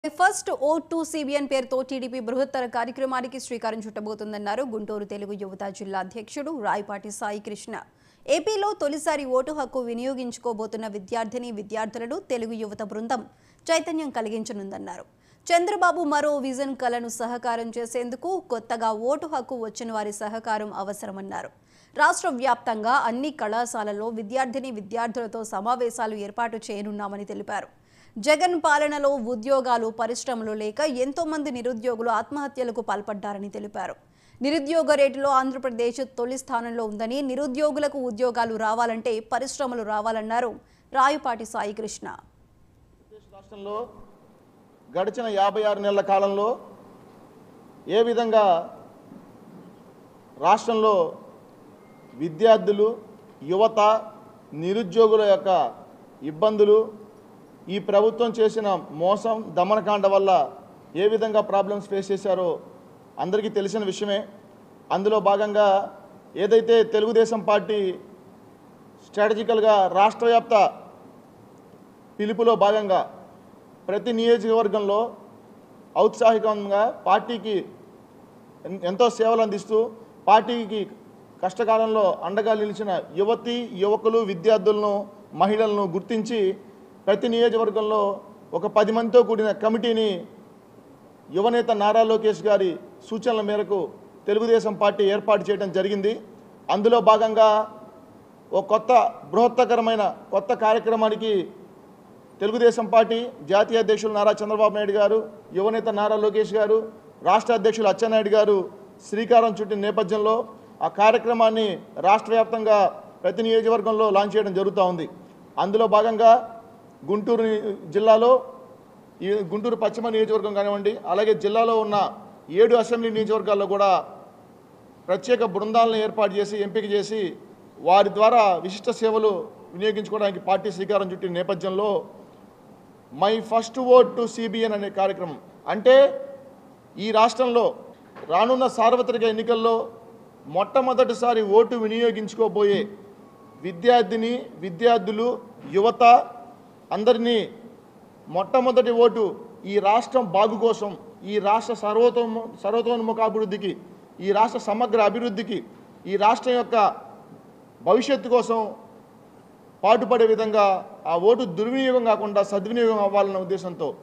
first vote to CBN పేరుతో TDP బృహత్తర కార్యక్రమానికి శ్రీకారం చుట్టబోతుందన్నారు గుంటూరు తెలుగు యువత జిల్లా అధ్యక్షుడు రాయపాటి సాయి కృష్ణ ఏపీలో తొలిసారి ఓటు హక్కు వినియోగించుకోబోతున్న విద్యార్థిని విద్యార్థులను తెలుగు యువత బృందం చైతన్యం కలిగించనుందన్నారు చంద్రబాబు మరో విజన్ కలను సహకారం చేసేందుకు కొత్తగా ఓటు హక్కు వచ్చిన వారి సహకారం అవసరమన్నారు రాష్ట్ర వ్యాప్తంగా అన్ని కళాశాలల్లో విద్యార్థిని విద్యార్థులతో సమావేశాలు ఏర్పాటు చేయనున్నామని తెలిపారు జగన్ పాలనలో ఉద్యోగాలు పరిశ్రమలు లేక ఎంతో మంది నిరుద్యోగులు ఆత్మహత్యలకు పాల్పడ్డారని తెలిపారు నిరుద్యోగ రేటులో ఆంధ్రప్రదేశ్ తొలి స్థానంలో ఉందని నిరుద్యోగులకు ఉద్యోగాలు రావాలంటే పరిశ్రమలు రావాలన్నారు రాయుపాటి సాయి కృష్ణ ఆంధ్రప్రదేశ్ రాష్ట్రంలో గడిచిన యాభై ఆరు నెలల కాలంలో ఏ విధంగా రాష్ట్రంలో విద్యార్థులు యువత నిరుద్యోగుల యొక్క ఇబ్బందులు ఈ ప్రభుత్వం చేసిన మోసం దమనకాండ వల్ల ఏ విధంగా ప్రాబ్లమ్స్ ఫేస్ చేశారో అందరికీ తెలిసిన విషయమే అందులో భాగంగా ఏదైతే తెలుగుదేశం పార్టీ స్ట్రాటజికల్గా రాష్ట్ర వ్యాప్త పిలుపులో భాగంగా ప్రతి నియోజకవర్గంలో ఔత్సాహికంగా పార్టీకి ఎన్- ఎంతో సేవలు అందిస్తూ పార్టీకి కష్టకాలంలో అండగా నిలిచిన యువతి యువకులు విద్యార్థులను మహిళలను గుర్తించి ప్రతి నియోజకవర్గంలో ఒక పది మందితో కూడిన కమిటీని యువనేత నారా లోకేష్ గారి సూచనల మేరకు తెలుగుదేశం పార్టీ ఏర్పాటు చేయడం జరిగింది అందులో భాగంగా ఓ కొత్త బృహత్తకరమైన కొత్త కార్యక్రమానికి తెలుగుదేశం పార్టీ జాతీయ అధ్యక్షులు నారా చంద్రబాబు నాయుడు గారు యువనేత నారా లోకేష్ గారు రాష్ట్ర అధ్యక్షులు అచ్చెన్నాయుడు గారు శ్రీకారం చుట్టిన నేపథ్యంలో ఆ కార్యక్రమాన్ని రాష్ట్ర వ్యాప్తంగా ప్రతి నియోజకవర్గంలో లాంచ్ చేయడం జరుగుతూ ఉంది అందులో భాగంగా గుంటూరు జిల్లాలో ఈ గుంటూరు పశ్చిమ నియోజకవర్గం కానివ్వండి అలాగే జిల్లాలో ఉన్న ఏడు అసెంబ్లీ నియోజకవర్గాల్లో కూడా ప్రత్యేక బృందాలను ఏర్పాటు చేసి ఎంపిక చేసి వారి ద్వారా విశిష్ట సేవలు వినియోగించుకోవడానికి పార్టీ శ్రీకారం చుట్టిన నేపథ్యంలో my first vote to CBN అనే కార్యక్రమం అంటే ఈ రాష్ట్రంలో రానున్న సార్వత్రిక ఎన్నికల్లో మొట్టమొదటిసారి ఓటు వినియోగించుకోబోయే విద్యార్థిని విద్యార్థులు యువత అందరినీ మొట్టమొదటి ఓటు ఈ రాష్ట్రం బాగు కోసం ఈ రాష్ట్ర సర్వతోమ సర్వతోన్ముఖాభివృద్ధికి ఈ రాష్ట్ర సమగ్ర అభివృద్ధికి ఈ రాష్ట్రం యొక్క భవిష్యత్తు కోసం పాటుపడే విధంగా ఆ ఓటు దుర్వినియోగం కాకుండా సద్వినియోగం అవ్వాలన్న ఉద్దేశంతో